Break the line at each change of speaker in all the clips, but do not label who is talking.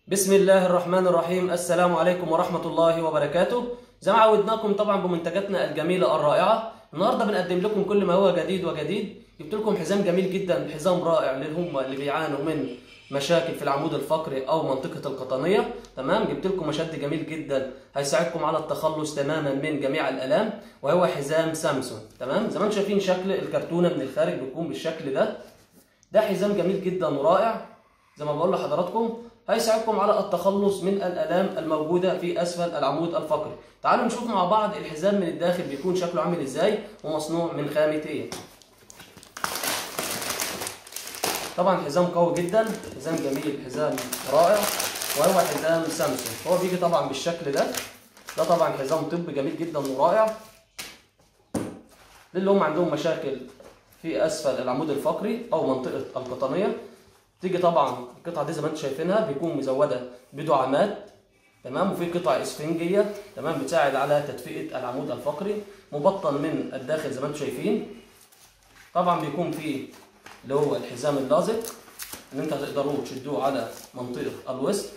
بسم الله الرحمن الرحيم السلام عليكم ورحمة الله وبركاته زي ما عودناكم طبعا بمنتجاتنا الجميلة الرائعة النهاردة بنقدم لكم كل ما هو جديد وجديد جبت لكم حزام جميل جدا حزام رائع اللي هم اللي بيعانوا من مشاكل في العمود الفقري او منطقة القطنية تمام جبت لكم مشد جميل جدا هيساعدكم على التخلص تماما من جميع الالام وهو حزام سامسونج تمام زي ما انتم شايفين شكل الكرتونة من الخارج بيكون بالشكل ده ده حزام جميل جدا ورائع زي ما بقول لحضراتكم هيساعدكم على التخلص من الالام الموجوده في اسفل العمود الفقري تعالوا نشوف مع بعض الحزام من الداخل بيكون شكله عامل ازاي ومصنوع من خامه ايه طبعا حزام قوي جدا حزام جميل حزام رائع وهو حزام سامسونج هو بيجي طبعا بالشكل ده ده طبعا حزام طب جميل جدا ورائع للي هم عندهم مشاكل في اسفل العمود الفقري او منطقه القطنيه تيجي طبعا القطعه دي زي ما انتم شايفينها بيكون مزوده بدعامات تمام وفي قطع اسفنجيه تمام بتساعد على تدفئه العمود الفقري مبطن من الداخل زي ما انتم شايفين طبعا بيكون فيه اللي هو الحزام اللازق ان انت تقدروا تشدوه على منطقه الوسط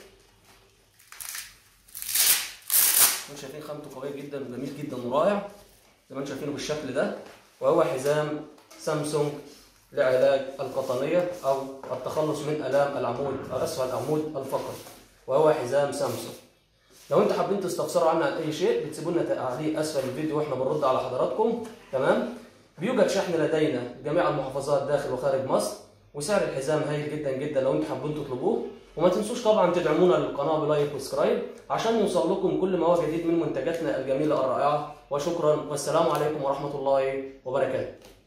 انتم شايفين خامته قويه جدا وجميل جدا ورائع زي ما انتم شايفينه بالشكل ده وهو حزام سامسونج لعلاج القطنية أو التخلص من آلام العمود أو أسفل العمود الفقري وهو حزام سامسونج لو انتوا حابين تستفسروا عنه عن اي شيء بتسيبوا لنا تعليق اسفل الفيديو واحنا بنرد على حضراتكم تمام بيوجد شحن لدينا جميع المحافظات داخل وخارج مصر وسعر الحزام هايل جدا جدا لو انتوا حابين تطلبوه وما تنسوش طبعا تدعمونا للقناه بلايك وسبسكرايب عشان يوصل لكم كل ما هو جديد من منتجاتنا الجميله الرائعه وشكرا والسلام عليكم ورحمه الله وبركاته